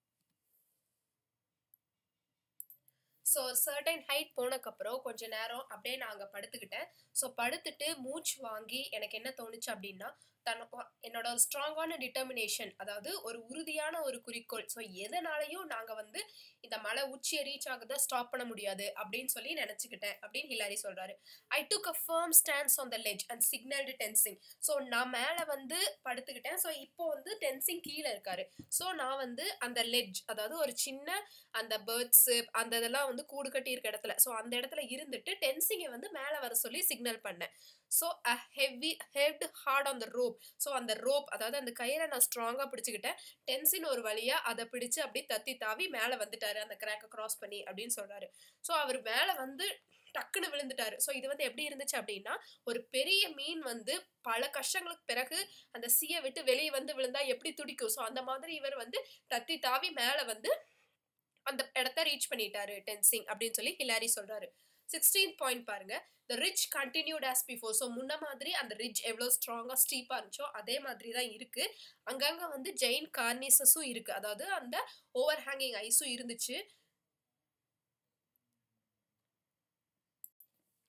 ஸோ சர்டைன் ஹைட் போனக்கப்புறம் கொஞ்ச நேரம் அப்படியே நான் அங்கே படுத்துக்கிட்டேன் ஸோ படுத்துட்டு மூச்சு வாங்கி எனக்கு என்ன தோணுச்சு அப்படின்னா தன் என்னோட ஒரு ஸ்ட்ராங்கான டிட்டர்மினேஷன் அதாவது ஒரு உறுதியான ஒரு குறிக்கோள் ஸோ எதனாலையும் நாங்கள் வந்து இந்த மலை உச்சியை ரீச் ஆகுறத ஸ்டாப் பண்ண முடியாது அப்படின்னு சொல்லி நினச்சிக்கிட்டேன் அப்படின்னு ஹிலாரி சொல்கிறாரு I took a firm stance on the ledge and signalled Tenzing so நான் மேலே வந்து படுத்துக்கிட்டேன் ஸோ இப்போ வந்து டென்சிங் கீழே இருக்காரு ஸோ நான் வந்து அந்த லெட்ஜ் அதாவது ஒரு சின்ன அந்த பேர்ட்ஸு அந்த இதெல்லாம் வந்து கூடு கட்டி இருக்க இடத்துல ஸோ அந்த இடத்துல இருந்துட்டு டென்சிங்கை வந்து மேலே வர சொல்லி சிக்னல் பண்ணேன் so a heavy head hard on the rope so அந்த ரோப் அதாவது அந்த கயிறை நான் ஸ்ட்ராங்காக பிடிச்சிக்கிட்டேன் டென்சின் ஒரு வழியாக அதை பிடிச்சு அப்படியே தத்தி தாவி மேலே வந்துட்டாரு அந்த கிராக்கை கிராஸ் பண்ணி அப்படின்னு சொல்கிறாரு ஸோ அவர் மேலே வந்து டக்குன்னு விழுந்துட்டாரு ஸோ இது வந்து எப்படி இருந்துச்சு அப்படின்னா ஒரு பெரிய மீன் வந்து பல கஷ்டங்களுக்கு பிறகு அந்த சீயை விட்டு வெளியே வந்து விழுந்தா எப்படி துடிக்கும் ஸோ அந்த மாதிரி இவர் வந்து தத்தி தாவி மேலே வந்து அந்த இடத்த ரீச் பண்ணிட்டாரு டென்சிங் அப்படின்னு சொல்லி ஹிலாரி சொல்றாரு சிக்ஸ்டீன் பாயிண்ட் பாருங்க the ridge continued as before so முன்ன மாதிரி அந்த ரிச் எவ்வளோ ஸ்ட்ராங்காக ஸ்டீப்பாக இருந்துச்சோ அதே மாதிரி தான் இருக்கு அங்கங்கே வந்து ஜெயின் கார்னிசஸும் இருக்கு அதாவது அந்த ஓவர் ஹேங்கிங் ஐஸும் இருந்துச்சு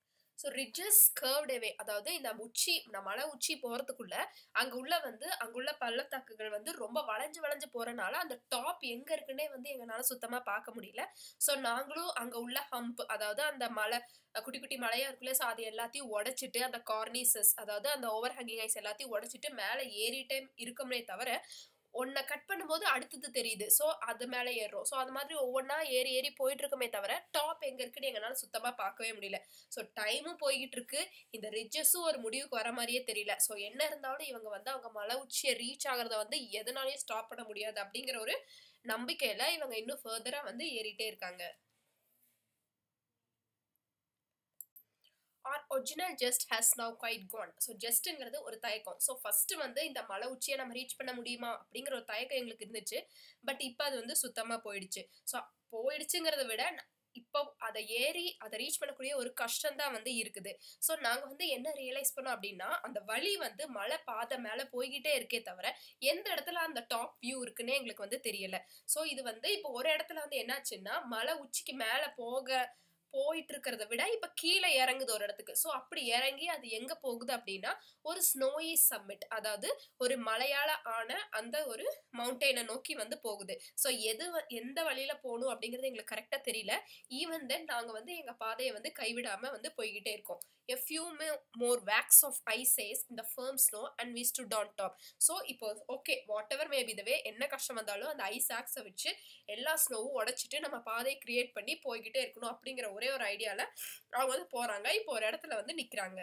ஸோ ரிட்ஜஸ் கர்வ்டேவே அதாவது இந்த உச்சி இந்த மலை உச்சி போகிறதுக்குள்ள அங்கே உள்ள வந்து அங்குள்ள பள்ளத்தாக்குகள் வந்து ரொம்ப வளைஞ்சு வளைஞ்சு போகிறனால அந்த டாப் எங்கே இருக்குன்னே வந்து எங்களால் சுத்தமாக பார்க்க முடியல ஸோ நாங்களும் அங்கே உள்ள ஹம்ப் அதாவது அந்த மலை குட்டி குட்டி மலையாக இருக்குல்ல ஸோ அது எல்லாத்தையும் உடைச்சிட்டு அந்த கார்னிசஸ் அதாவது அந்த ஓவர் ஹேங்கிங் ஐஸ் எல்லாத்தையும் உடைச்சிட்டு மேலே ஏறிட்டே இருக்கோம்னே தவிர ஒன்றை கட் பண்ணும்போது அடுத்தது தெரியுது ஸோ அது மேலே ஏறுறோம் ஸோ அது மாதிரி ஒவ்வொன்றா ஏறி ஏறி போயிட்டு இருக்கமே தவிர டாப் எங்கே இருக்குன்னு எங்களால் சுத்தமாக பார்க்கவே முடியல ஸோ டைமும் போய்கிட்டு இருக்கு இந்த ரிட்ஜஸும் ஒரு முடிவுக்கு வர மாதிரியே தெரியல ஸோ என்ன இருந்தாலும் இவங்க வந்து அவங்க மலை உச்சியை ரீச் ஆகிறத வந்து எதனாலையும் ஸ்டாப் பண்ண முடியாது அப்படிங்கிற ஒரு நம்பிக்கையில் இவங்க இன்னும் ஃபர்தராக வந்து ஏறிட்டே இருக்காங்க our original zest has now quite gone so ஜஸ்ட்டுங்கிறது ஒரு தயக்கம் ஸோ ஃபஸ்ட்டு வந்து இந்த மலை உச்சியை நம்ம ரீச் பண்ண முடியுமா அப்படிங்கிற ஒரு தயக்கம் எங்களுக்கு இருந்துச்சு பட் இப்போ அது வந்து சுத்தமாக போயிடுச்சு ஸோ போயிடுச்சுங்கிறத விட இப்போ அதை ஏறி அதை ரீச் பண்ணக்கூடிய ஒரு கஷ்டம் தான் வந்து இருக்குது ஸோ நாங்கள் வந்து என்ன ரியலைஸ் பண்ணோம் அப்படின்னா அந்த வழி வந்து மலை பாதை மேலே போய்கிட்டே இருக்கே தவிர எந்த இடத்துல அந்த டாப் வியூ இருக்குன்னே எங்களுக்கு வந்து தெரியல ஸோ இது வந்து இப்போ ஒரு இடத்துல வந்து என்னாச்சுன்னா மலை உச்சிக்கு மேலே போக போயிட்டு இருக்கிறத விட இப்போ கீழே இறங்குது ஒரு இடத்துக்கு ஸோ அப்படி இறங்கி அது எங்கே போகுது அப்படின்னா ஒரு ஸ்னோயி சம்மிட் அதாவது ஒரு மலையால ஆன அந்த ஒரு மவுண்டெயினை நோக்கி வந்து போகுது ஸோ எது எந்த வழியில போகணும் அப்படிங்கிறது எங்களுக்கு கரெக்டாக தெரியல ஈவன் தென் நாங்கள் வந்து எங்கள் பாதையை வந்து கைவிடாமல் வந்து போய்கிட்டே இருக்கோம் a few more whacks of ஐசேஸ் in the firm snow and we stood on top so இப்போ ஓகே வாட் எவர் மேபி இதுவே என்ன கஷ்டம் வந்தாலும் அந்த ஐஸ் ஆக்ஸை வச்சு எல்லா ஸ்னோவும் உடச்சிட்டு நம்ம பாதையை கிரியேட் பண்ணி போய்கிட்டே இருக்கணும் அப்படிங்கிற ஒரே ஒரு ஐடியாவில் அவங்க வந்து போகிறாங்க இப்போ ஒரு இடத்துல வந்து நிற்கிறாங்க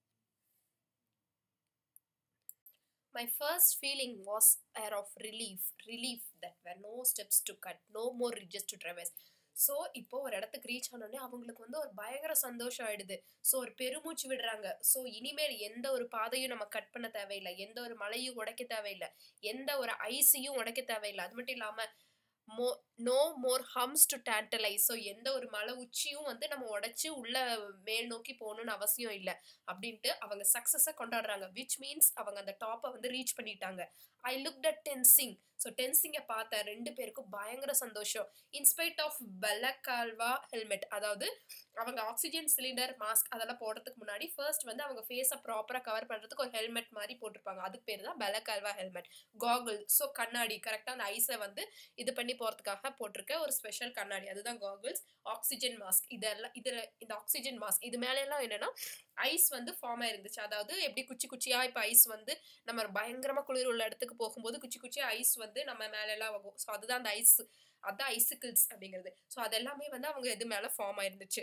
My first feeling was air of relief, relief that were no steps to cut, no more ridges to traverse. So இப்போ ஒரு இடத்துக்கு ரீச் ஆனோடனே அவங்களுக்கு வந்து ஒரு பயங்கர சந்தோஷம் ஆயிடுது ஸோ ஒரு பெருமூச்சு விடுறாங்க ஸோ இனிமேல் எந்த ஒரு பாதையும் நம்ம கட் பண்ண தேவையில்லை எந்த ஒரு மலையும் உடைக்க தேவையில்லை எந்த ஒரு ஐஸையும் உடைக்க தேவையில்லை அது மட்டும் இல்லாமல் மோ no more humps to tantalise so எந்த ஒரு மலை உச்சியும் வந்து நம்ம உடச்சி உள்ள மேல் நோக்கி போகணும்னு அவசியம் இல்லை அப்படின்ட்டு அவங்க சக்ஸஸை கொண்டாடுறாங்க விச் மீன்ஸ் அவங்க அந்த டாப்பை வந்து ரீச் பண்ணிட்டாங்க I look at Tenzing so டென்சிங்கை பார்த்த ரெண்டு பேருக்கும் பயங்கர சந்தோஷம் இன்ஸ்பைட் ஆஃப் பெலக்கால்வா ஹெல்மெட் அதாவது அவங்க ஆக்சிஜன் சிலிண்டர் மாஸ்க் அதெல்லாம் போடுறதுக்கு முன்னாடி ஃபர்ஸ்ட் வந்து அவங்க ஃபேஸை ப்ராப்பராக கவர் பண்ணுறதுக்கு ஒரு ஹெல்மெட் மாதிரி போட்டிருப்பாங்க அதுக்கு பேர் தான் பெலக்கால்வா ஹெல்மெட் காகுல் ஸோ கண்ணாடி கரெக்டாக அந்த ஐஸை வந்து இது பண்ணி போகிறதுக்காக போட்டிருக்க ஒரு ஸ்பெஷல் கண்ணாடி அதுதான் காகுல்ஸ் ஆக்சிஜன் மாஸ்க் இதெல்லாம் இதில் இந்த ஆக்சிஜன் மாஸ்க் இது மேலெல்லாம் என்னென்னா ஐஸ் வந்து ஃபார்ம் ஆயிருந்துச்சு அதாவது எப்படி குச்சி குச்சியாக இப்போ ஐஸ் வந்து நம்ம பயங்கரமாக குளிர் உள்ள இடத்துக்கு போகும்போது குச்சி குச்சியாக ஐஸ் வந்து நம்ம மேலெல்லாம் ஆகும் ஸோ அதுதான் அந்த ஐஸ் அதுதான் ஐசிக்கிள்ஸ் அப்படிங்கிறது ஸோ அதெல்லாமே வந்து அவங்க இது மேலே ஃபார்ம் ஆயிருந்துச்சு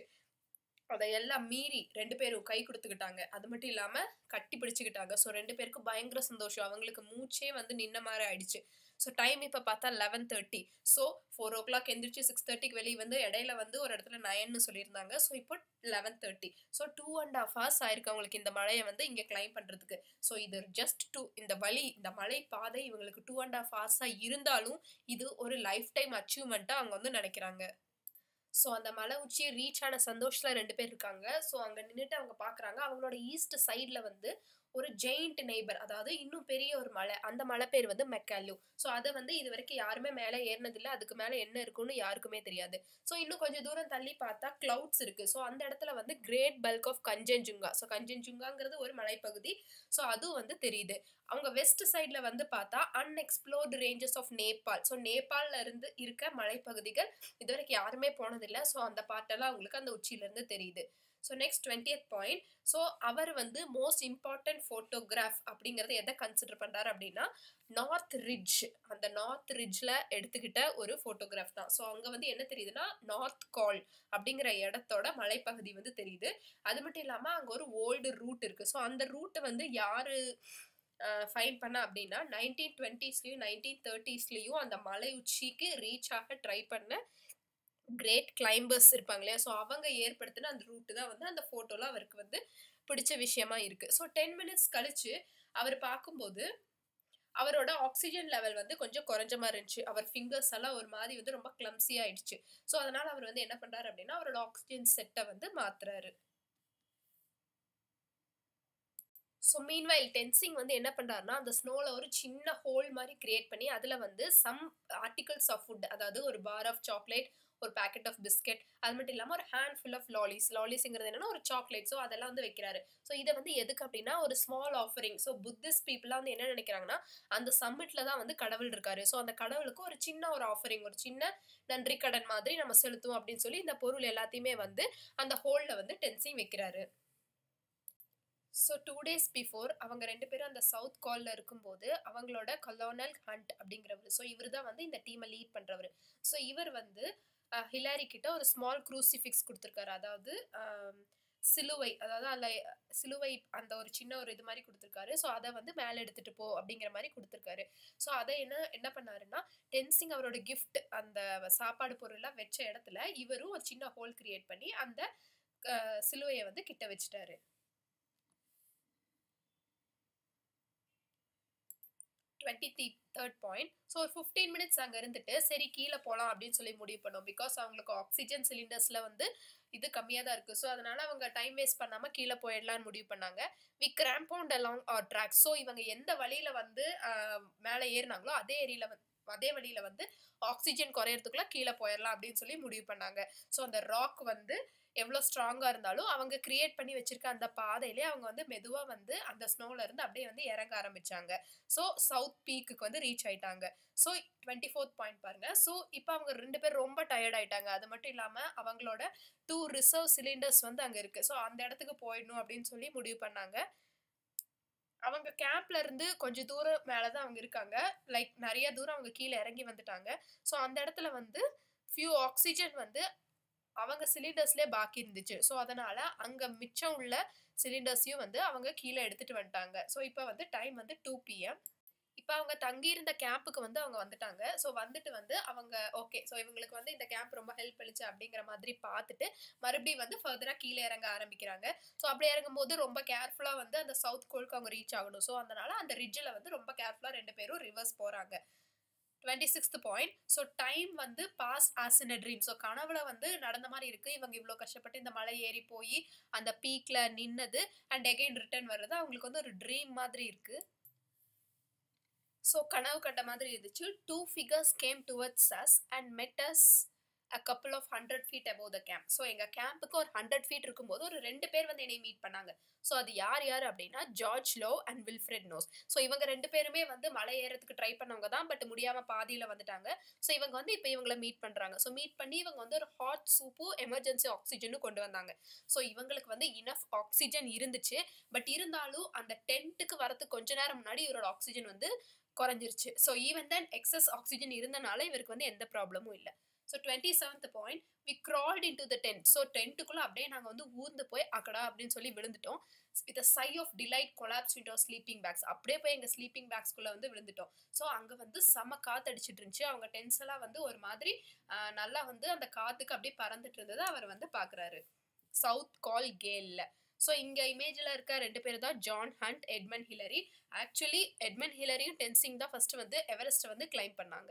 அதை எல்லாம் மீறி ரெண்டு பேரும் கை கொடுத்துக்கிட்டாங்க அது மட்டும் இல்லாமல் கட்டி பிடிச்சிக்கிட்டாங்க ஸோ ரெண்டு பேருக்கும் பயங்கர சந்தோஷம் அவங்களுக்கு மூச்சே வந்து நின்ன மாதிரி ஆயிடுச்சு ஸோ டைம் இப்போ பார்த்தா eleven thirty so four o'clock எந்திரிச்சு சிக்ஸ் தேர்ட்டிக்கு வெளியே வந்து இடையில வந்து ஒரு இடத்துல நயன்னு சொல்லியிருந்தாங்க ஸோ இப்போ eleven thirty so two and half hours ஆயிருக்கு அவங்களுக்கு இந்த மலையை வந்து இங்கே கிளைம் பண்ணுறதுக்கு ஸோ இது ஜஸ்ட் டூ இந்த வழி இந்த மலை பாதை இவங்களுக்கு டூ அண்ட் ஹாஃப் ஹவர்ஸாக இருந்தாலும் இது ஒரு லைஃப் டைம் அச்சீவ்மெண்ட்டாக அவங்க வந்து நினைக்கிறாங்க ஸோ அந்த மலை உச்சியை ரீச் ஆன சந்தோஷத்தில் ரெண்டு பேர் இருக்காங்க ஸோ அங்கே நின்றுட்டு அவங்க பார்க்குறாங்க அவங்களோட ஈஸ்ட் சைடில் வந்து ஒரு ஜெயிண்ட் நெய்பர் அதாவது இன்னும் பெரிய ஒரு மலை அந்த மலை பேர் வந்து மெக்காலு ஸோ அதை வந்து இது வரைக்கும் யாருமே மேலே ஏறினதில்லை அதுக்கு மேலே என்ன இருக்குன்னு யாருக்குமே தெரியாது ஸோ இன்னும் கொஞ்சம் தூரம் தள்ளி பார்த்தா கிளவுட்ஸ் இருக்குது ஸோ அந்த இடத்துல வந்து great bulk of Kanchenjunga so கஞ்சன்ஜுங்காங்கிறது ஒரு மலைப்பகுதி ஸோ அதுவும் வந்து தெரியுது அவங்க வெஸ்ட் சைடில் வந்து பார்த்தா unexplored ranges of Nepal so நேபாளில் இருந்து இருக்க மலைப்பகுதிகள் இது வரைக்கும் யாருமே போனதில்லை ஸோ அந்த பாட்டெல்லாம் அவங்களுக்கு அந்த உச்சியிலேருந்து தெரியுது so next twentieth point so அவர் வந்து மோஸ்ட் இம்பார்ட்டன்ட் ஃபோட்டோகிராஃப் அப்படிங்கிறத எதை கன்சிடர் பண்ணுறாரு அப்படின்னா நார்த் ரிட்ஜ் அந்த நார்த் ரிட்ஜில் எடுத்துக்கிட்ட ஒரு ஃபோட்டோகிராஃப் தான் ஸோ அங்கே வந்து என்ன தெரியுதுன்னா நார்த் கால் அப்படிங்கிற இடத்தோட மலைப்பகுதி வந்து தெரியுது அது மட்டும் இல்லாமல் அங்கே ஒரு ஓல்டு ரூட் இருக்குது ஸோ அந்த ரூட்டை வந்து யார் ஃபைன் பண்ண அப்படின்னா நைன்டீன் டுவெண்ட்டீஸ்லேயும் நைன்டீன் தேர்ட்டிஸ்லேயும் அந்த மலை உச்சிக்கு ரீச் ஆக ட்ரை பண்ண கிரேட் கிளைம்பர்ஸ் இருப்பாங்க இல்லையா ஸோ அவங்க ஏற்படுத்தின அந்த ரூட்டு தான் வந்து அந்த ஃபோட்டோவில் அவருக்கு வந்து பிடிச்ச விஷயமா இருக்குது ஸோ டென் மினிட்ஸ் கழிச்சு அவர் பார்க்கும்போது அவரோட ஆக்சிஜன் லெவல் வந்து கொஞ்சம் குறைஞ்ச மாதிரி இருந்துச்சு அவர் ஃபிங்கர்ஸ் எல்லாம் ஒரு மாதிரி வந்து ரொம்ப கிளம்சி ஆயிடுச்சு ஸோ அதனால அவர் வந்து என்ன பண்றாரு அப்படின்னா அவரோட ஆக்சிஜன் செட்டை வந்து மாத்துறாரு ஸோ மீன்வைல் டென்சிங் வந்து என்ன பண்ணுறாருனா அந்த ஸ்னோவில் ஒரு சின்ன ஹோல் மாதிரி கிரியேட் பண்ணி அதில் வந்து சம் ஆர்டிகல்ஸ் ஆஃப் ஃபுட் அதாவது ஒரு பார் ஆஃப் சாக்லேட் ஒரு பேக்கெட் ஆஃப் பிஸ்கெட் அது மட்டும் இல்லாமல் ஒரு ஹேண்ட் ஃபுல் ஆஃப் லாலிஸ் லாலிஸ்ங்கிறது என்னன்னா ஒரு சாக்லேட் ஸோ அதெல்லாம் வந்து வைக்கிறாரு ஸோ இதை வந்து எதுக்கு அப்படின்னா ஒரு ஸ்மால் ஆஃபரிங் ஸோ புத்திஸ்ட் பீப்புளாக வந்து என்ன நினைக்கிறாங்கன்னா அந்த சம்மிட்ல தான் வந்து கடவுள் இருக்காரு ஸோ அந்த கடவுளுக்கு ஒரு சின்ன ஒரு ஆஃபரிங் ஒரு சின்ன நன்றி கடன் மாதிரி நம்ம செலுத்துவோம் அப்படின்னு சொல்லி இந்த பொருள் எல்லாத்தையுமே வந்து அந்த ஹோல்ல வந்து டென்சிங் வைக்கிறாரு ஸோ டூ டேஸ் பிஃபோர் அவங்க ரெண்டு பேரும் அந்த சவுத் காலில் இருக்கும்போது அவங்களோட கலோனல் ஹண்ட் அப்படிங்கிறவர் ஸோ இவர் தான் வந்து இந்த டீமை லீட் பண்ணுறவர் ஸோ இவர் வந்து ஹிலாரி கிட்ட ஒரு ஸ்மால் க்ரூசிஃபிக்ஸ் கொடுத்துருக்காரு அதாவது சிலுவை அதாவது அதில் சிலுவை அந்த ஒரு சின்ன ஒரு இது மாதிரி கொடுத்துருக்காரு ஸோ அதை வந்து மேலே எடுத்துகிட்டு போ அப்படிங்கிற மாதிரி கொடுத்துருக்காரு ஸோ அதை என்ன என்ன பண்ணாருன்னா டென்சிங் அவரோட கிஃப்ட் அந்த சாப்பாடு பொருள்லாம் வச்ச இடத்துல இவரும் ஒரு சின்ன ஹோல் கிரியேட் பண்ணி அந்த சிலுவையை வந்து கிட்ட வச்சுட்டாரு twenty three third point so ஒரு ஃபிஃப்டீன் மினிட்ஸ் அங்கே இருந்துட்டு சரி கீழே போகலாம் அப்படின்னு சொல்லி முடிவு பண்ணோம் பிகாஸ் அவங்களுக்கு ஆக்சிஜன் சிலிண்டர்ஸில் வந்து இது கம்மியாக தான் இருக்குது ஸோ அதனால் அவங்க டைம் வேஸ்ட் பண்ணாமல் கீழே போயிடலான்னு முடிவு பண்ணாங்க we cramponed along our track so இவங்க எந்த வழியில் வந்து மேலே ஏறினாங்களோ அதே ஏரியில் வந்து அதே வழியில் வந்து ஆக்சிஜன் குறையறதுக்குள்ள கீழே போயிடலாம் அப்படின்னு சொல்லி முடிவு பண்ணாங்க ஸோ அந்த ராக் வந்து எவ்வளோ ஸ்ட்ராங்காக இருந்தாலும் அவங்க கிரியேட் பண்ணி வச்சிருக்க அந்த பாதையிலே அவங்க வந்து மெதுவாக வந்து அந்த ஸ்னோல இருந்து அப்படியே வந்து இறங்க ஆரம்பிச்சாங்க ஸோ சவுத் பீக்குக்கு வந்து ரீச் ஆயிட்டாங்க ஸோ டுவெண்ட்டி ஃபோர்த் பாயிண்ட் பாருங்க ஸோ இப்போ அவங்க ரெண்டு பேர் ரொம்ப டயர்ட் ஆயிட்டாங்க அது மட்டும் இல்லாமல் அவங்களோட டூ ரிசர்வ் சிலிண்டர்ஸ் வந்து அங்கே இருக்கு ஸோ அந்த இடத்துக்கு போயிடணும் அப்படின்னு சொல்லி முடிவு பண்ணாங்க அவங்க கேம்ப்ல இருந்து கொஞ்சம் தூரம் மேலே தான் அவங்க இருக்காங்க லைக் நிறைய தூரம் அவங்க கீழே இறங்கி வந்துட்டாங்க ஸோ அந்த இடத்துல வந்து ஃபியூ ஆக்சிஜன் வந்து அவங்க சிலிண்டர்ஸ்லேயே பாக்கி இருந்துச்சு ஸோ அதனால அங்கே மிச்சம் உள்ள சிலிண்டர்ஸையும் வந்து அவங்க கீழே எடுத்துட்டு வந்துட்டாங்க ஸோ இப்போ வந்து டைம் வந்து டூ பிஎம் இப்போ அவங்க தங்கியிருந்த கேம்புக்கு வந்து அவங்க வந்துட்டாங்க ஸோ வந்துட்டு வந்து அவங்க ஓகே ஸோ இவங்களுக்கு வந்து இந்த கேம்ப் ரொம்ப ஹெல்ப் பண்ணிச்சு அப்படிங்கிற மாதிரி பார்த்துட்டு மறுபடியும் வந்து ஃபர்தராக கீழே இறங்க ஆரம்பிக்கிறாங்க ஸோ அப்படி இறங்கும்போது ரொம்ப கேர்ஃபுல்லாக வந்து அந்த சவுத் கோலுக்கு அவங்க ரீச் ஆகணும் ஸோ அதனால அந்த ரிட்ஜில் வந்து ரொம்ப கேர்ஃபுல்லாக ரெண்டு பேரும் ரிவர்ஸ் போகிறாங்க twenty sixth point so time வந்து pass as in a dream so கனவுல வந்து நடந்த மாதிரி இருக்கு இவங்க இவ்வளோ கஷ்டப்பட்டு இந்த மலை ஏறி போய் அந்த பீக்ல நின்னது அண்ட் எகைன் ரிட்டர்ன் வர்றது அவங்களுக்கு வந்து ஒரு ட்ரீம் மாதிரி இருக்கு ஸோ கனவு கண்ட மாதிரி இருந்துச்சு two figures came towards us and met us a couple of hundred feet above the camp so எங்கள் கேம்புக்கு ஒரு ஹண்ட்ரட் ஃபீட் இருக்கும்போது ஒரு ரெண்டு பேர் வந்து என்னை மீட் பண்ணாங்க ஸோ அது யார் யார் அப்படின்னா George Lowe and Wilfrid Noyce so இவங்க ரெண்டு பேருமே வந்து மலை ஏறதுக்கு ட்ரை பண்ணவங்க தான் பட் முடியாமல் பாதியில் வந்துட்டாங்க ஸோ இவங்க வந்து இப்போ இவங்கள மீட் பண்ணுறாங்க ஸோ மீட் பண்ணி இவங்க வந்து ஒரு ஹாட் சூப்பு எமர்ஜென்சி ஆக்சிஜனும் கொண்டு வந்தாங்க ஸோ இவங்களுக்கு வந்து இனஃப் ஆக்சிஜன் இருந்துச்சு பட் இருந்தாலும் அந்த டென்ட்டுக்கு வரதுக்கு கொஞ்ச நேரம் முன்னாடி இவரோட ஆக்சிஜன் வந்து குறைஞ்சிருச்சு so even then excess oxygen இருந்தனால இவருக்கு வந்து எந்த ப்ராப்ளமும் இல்லை so twenty seventh point we crawled in to the tent so டென்ட்டுக்குள்ளே அப்படியே நாங்கள் வந்து ஊர்ந்து போய் அக்கடா அப்படின்னு சொல்லி விழுந்துட்டோம் with sigh of delight collapse into sleeping bags அப்படியே போய் எங்கள் ஸ்லீப்பிங் பேக்ஸ்குள்ளே வந்து விழுந்துட்டோம் ஸோ அங்கே வந்து செம காற்று அடிச்சிட்டு இருந்துச்சு அவங்க டென்ஸ் எல்லாம் வந்து ஒரு மாதிரி நல்லா வந்து அந்த காற்றுக்கு அப்படியே பறந்துட்டு இருந்தது அவர் வந்து பார்க்குறாரு சவுத் கால் கேலில் ஸோ இங்கே இமேஜில் இருக்க ரெண்டு பேர் தான் John Hunt Edmund Hillary actually Edmund ஹிலரியும் டென்சிங் தான் ஃபர்ஸ்ட் வந்து எவரெஸ்ட்டை வந்து கிளைம் பண்ணாங்க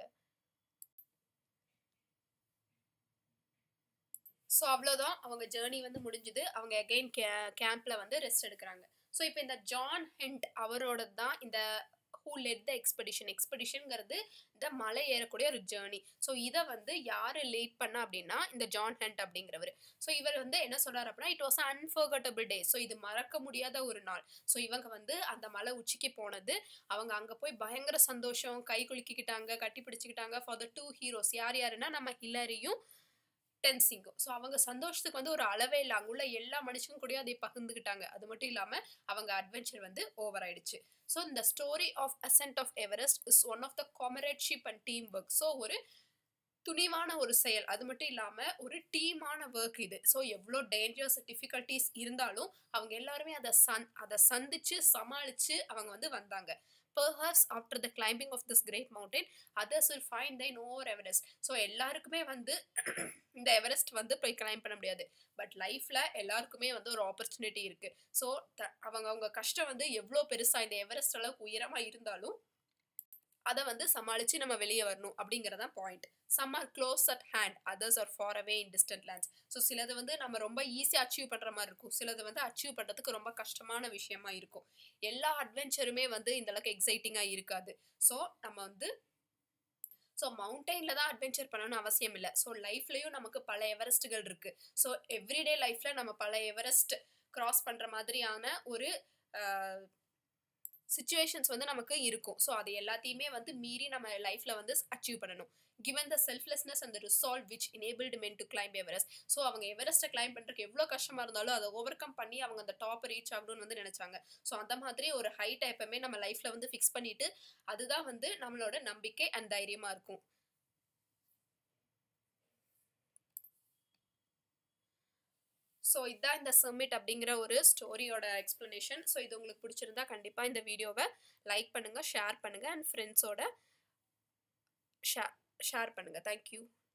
ஸோ அவ்வளோதான் அவங்க ஜேர்னி வந்து முடிஞ்சுது அவங்க அகெயின் கே கேம்பில் வந்து ரெஸ்ட் எடுக்கிறாங்க ஸோ இப்போ இந்த ஜான் ஹெண்ட் அவரோட தான் இந்த ஹூ லெட் த எக்ஸ்பெடிஷன் எக்ஸ்பெடிஷனுங்கிறது இந்த மலை ஏறக்கூடிய ஒரு ஜேர்னி ஸோ இதை வந்து யார் லீட் பண்ணா அப்படின்னா இந்த ஜான் ஹெண்ட் அப்படிங்கிறவர் ஸோ இவர் வந்து என்ன சொல்றாரு அப்படின்னா it was unforgettable day so இது மறக்க முடியாத ஒரு நாள் ஸோ இவங்க வந்து அந்த மலை உச்சிக்கு போனது அவங்க அங்கே போய் பயங்கர சந்தோஷம் கை குலுக்கிக்கிட்டாங்க கட்டி பிடிச்சிக்கிட்டாங்க ஃபார் த டூ ஹீரோஸ் யார் யாருன்னா நம்ம ஹிலரியும் டென்சிங்கும் ஸோ அவங்க சந்தோஷத்துக்கு வந்து ஒரு அளவே இல்லை அங்குள்ள எல்லா மனுஷங்க கூடயும் அதை பகிர்ந்துக்கிட்டாங்க அது மட்டும் இல்லாமல் அவங்க அட்வென்ச்சர் வந்து ஓவர் ஆயிடுச்சு ஸோ இந்த story of ascent of Everest is one of the comradeship and team work so ஒரு துணிவான ஒரு செயல் அது மட்டும் இல்லாமல் ஒரு டீமான ஒர்க் இது ஸோ எவ்வளோ டேஞ்சரஸ் டிஃபிகல்ட்டிஸ் இருந்தாலும் அவங்க எல்லாருமே அதை சந் அதை சந்திச்சு சமாளித்து அவங்க வந்து வந்தாங்க perhaps after the climbing of this great mountain others will find their over Everest so எல்லாருக்குமே வந்து இந்த எவரெஸ்ட் வந்து போய் கிளைம் பண்ண முடியாது பட் லைஃப்பில் எல்லாருக்குமே வந்து ஒரு ஆப்பர்ச்சுனிட்டி இருக்குது ஸோ அவங்க அவங்க கஷ்டம் வந்து எவ்வளோ பெருசாக இந்த எவரெஸ்ட் அளவுக்கு உயரமாக இருந்தாலும் அதை வந்து சமாளித்து நம்ம வெளியே வரணும் அப்படிங்கிறதான் point some are close at hand others are far away in distant lands so சிலது வந்து நம்ம ரொம்ப ஈஸியாக அச்சீவ் பண்ணுற மாதிரி இருக்கும் சிலது வந்து அச்சீவ் பண்ணுறதுக்கு ரொம்ப கஷ்டமான விஷயமா இருக்கும் எல்லா அட்வென்ச்சருமே வந்து இந்த அளவுக்கு எக்ஸைட்டிங்காக இருக்காது ஸோ நம்ம வந்து ஸோ மவுண்டெயினில் தான் அட்வென்ச்சர் பண்ணணும்னு அவசியம் இல்லை ஸோ லைஃப்லேயும் நமக்கு பல எவரெஸ்ட்டுகள் இருக்குது ஸோ எவ்ரிடே லைஃப்பில் நம்ம பல எவரெஸ்ட் கிராஸ் பண்ணுற மாதிரியான ஒரு சுச்சுவேஷன்ஸ் வந்து நமக்கு இருக்கும் ஸோ அது எல்லாத்தையுமே வந்து மீறி நம்ம லைஃப்பில் வந்து அச்சீவ் பண்ணணும் given the selflessness and the resolve which enabled men to climb Everest so அவங்க எவரெஸ்ட்டை கிளைம் பண்ணுறதுக்கு எவ்வளோ கஷ்டமாக இருந்தாலும் அதை ஓவர் கம் பண்ணி அவங்க அந்த டாப் ரீச் ஆகணும்னு வந்து நினச்சாங்க ஸோ அந்த மாதிரி ஒரு ஹைட்டை எப்பவுமே நம்ம லைஃப்பில் வந்து ஃபிக்ஸ் பண்ணிட்டு அதுதான் வந்து நம்மளோட நம்பிக்கை அண்ட் தைரியமாக இருக்கும் ஸோ இதான் இந்த சம்மிட் அப்படிங்கிற ஒரு ஸ்டோரியோட எக்ஸ்ப்ளனேஷன் ஸோ இது உங்களுக்கு பிடிச்சிருந்தா கண்டிப்பாக இந்த வீடியோவை லைக் பண்ணுங்கள் ஷேர் பண்ணுங்கள் அண்ட் ஃப்ரெண்ட்ஸோட ஷே ஷேர் பண்ணுங்கள் தேங்க்யூ